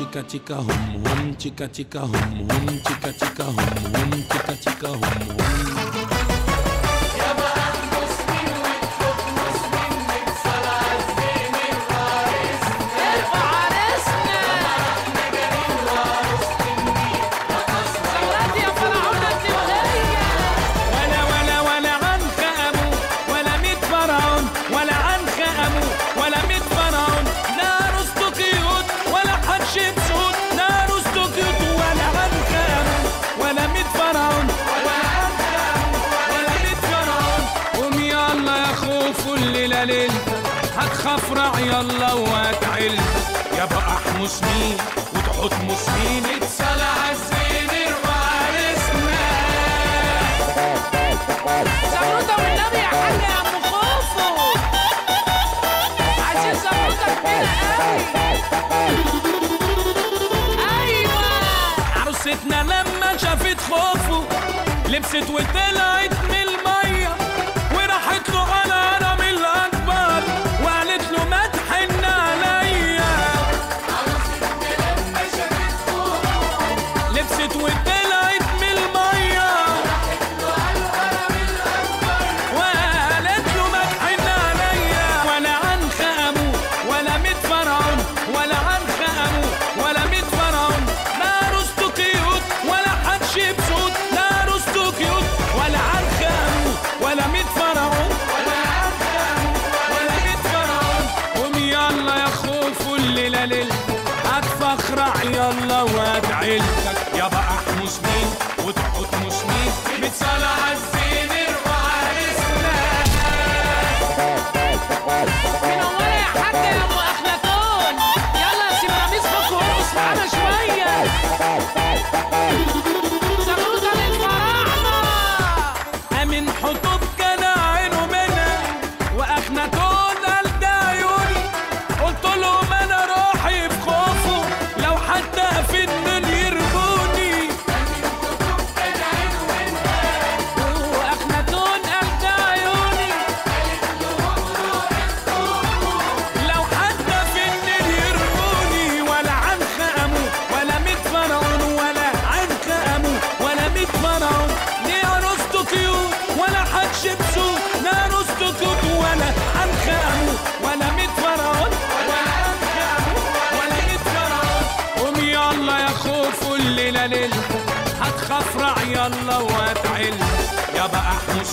chica chica hum hum, chica chica hum hum, chica chica hum hum, chica chica hum hum. ارفع عرسنا ثورات يا فرعون الدولية ولا ولا ولا عنك أبو ولا ميت فرعون ولا عنك أبو ولا ميت فرعون نار استقيود ولا حتشبسوت نار استقيود ولا عنك أبو ولا ميت فرعون ولا عنك أبو ولا ميت فرعون قوم يلا يا خوف الليلة ليلتك هتخفرع يلا وهتعل يا بقى احمس مين وتحط مسمين اتصلى عالزين وعرسنا زمرودة والنبي يا حاج يا ام خوفو عايزين زمرودة كبيرة قوي ايوه عروستنا لما شافت خوفه لبست وطلعت من المية وراحت له على هرم الأكبر وقالت له ما تحن عليا لبست وطلعت من المية وقالت له ما تحن عليا ولا عن خامو ولا ميت فرعون ولا عن خامو ولا ميت فرعون لا رستو كيوت ولا حد شبسوت لا رستو كيوت ولا عن خامو ولا ميت فرعون ولا عن خامو ولا ميت فرعون قوم يلا يا خوف الليلة ليلة هتفخرع يلا وادعيلتك يا بقى احمس مين وتحط مسمين متصالة عالزين وعرسنا منورة يا حاج يا ابو اخناتون يلا يا سيبراميس فك ورقص معانا شوية زمرودة للفراعنة أمن حطب كان عينه منها وأخناتون قال ده عيوني قلت لهم أنا روحي في خوفه لو حتى في الدنيا يرجوني وأخناتون قال ده عيوني لو حتى في النيل يرموني ولا عن خامو ولا ميت فرعون ولا عن خامو ولا ميت فرعون ليه ارسطو كيوت ولا حد شبسو لا ارسطو كيوت ولا عن خامو ولا ميت فرعون ولا عن خامو ولا ميت فرعون قوم يلا يا خوف الليلة ليلة هتخفرع يلا وهتعل يا بقى احمس